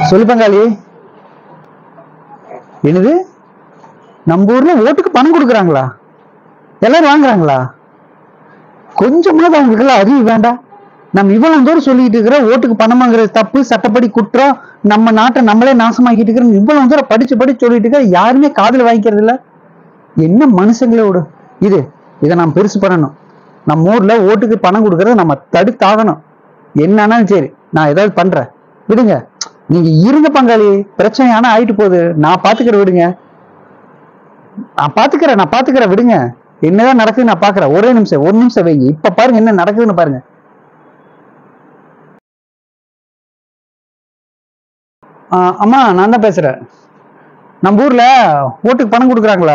சொல்லு பங்காளி என்னது நம்ம ஊர்ல ஓட்டுக்கு பணம் கொடுக்குறாங்களா எல்லாரும் வாங்குறாங்களா கொஞ்சமாவது அவங்களுக்கெல்லாம் அறிவு வேண்டாம் நம்ம இவ்வளவு தூரம் சொல்லிட்டு இருக்கிற ஓட்டுக்கு பணம் வாங்குறது தப்பு சட்டப்படி குற்றம் நம்ம நாட்டை நம்மளே நாசமாக்கிட்டு இருக்கிறோம் இவ்வளவு தூரம் படிச்சு படிச்சு சொல்லிட்டு இருக்கிற யாருமே காதுல வாங்கிக்கிறது இல்ல என்ன மனுஷங்களோட இது இதை நாம் பெருசு பண்ணணும் நம்ம ஊர்ல ஓட்டுக்கு பணம் கொடுக்கறத நம்ம தடுத்தாகணும் என்னன்னாலும் சரி நான் ஏதாவது பண்றேன் விடுங்க நீங்க இருங்க பங்காளி பிரச்சனை ஆனா ஆயிட்டு போகுது நான் பாத்துக்கிறேன் விடுங்க நான் பாத்துக்கிறேன் நான் பாத்துக்கிறேன் விடுங்க என்னதான் நடக்குது நான் பாக்குறேன் ஒரே நிமிஷம் ஒரு நிமிஷம் வைங்க இப்ப பாருங்க என்ன நடக்குதுன்னு பாருங்க ஆ, அம்மா நான் தான் பேசுறேன் நம்ம ஊர்ல ஓட்டுக்கு பணம் கொடுக்குறாங்களா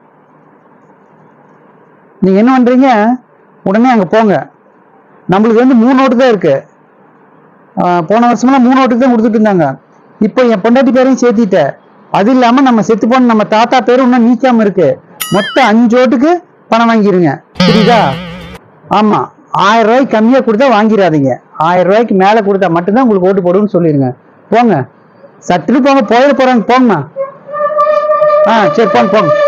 நீங்க என்ன பண்றீங்க உடனே அங்க போங்க நம்மளுக்கு வந்து மூணு ஓட்டு தான் இருக்கு ஆ, போன வருஷமெல்லாம் மூணு ஓட்டுக்கு தான் கொடுத்துட்டு இருந்தாங்க இப்போ என் பொண்டாட்டி பேரையும் சேர்த்திட்டேன் அது இல்லாம நம்ம செத்து போன நம்ம தாத்தா பேரும் இன்னும் நீக்காம இருக்கு மொத்தம் அஞ்சு ஓட்டுக்கு பணம் வாங்கிருங்க புரியுதா ஆமா ஆயிரம் ரூபாய்க்கு கம்மியா கொடுத்தா வாங்கிடாதீங்க ஆயிரம் ரூபாய்க்கு மேல கொடுத்தா மட்டும்தான் உங்களுக்கு ஓட்டு போடுன்னு சொல்லிருங்க போங்க சட்டுன்னு போங்க போயிட போறாங்க போங்கம்மா ஆ சரி போங்க போங்க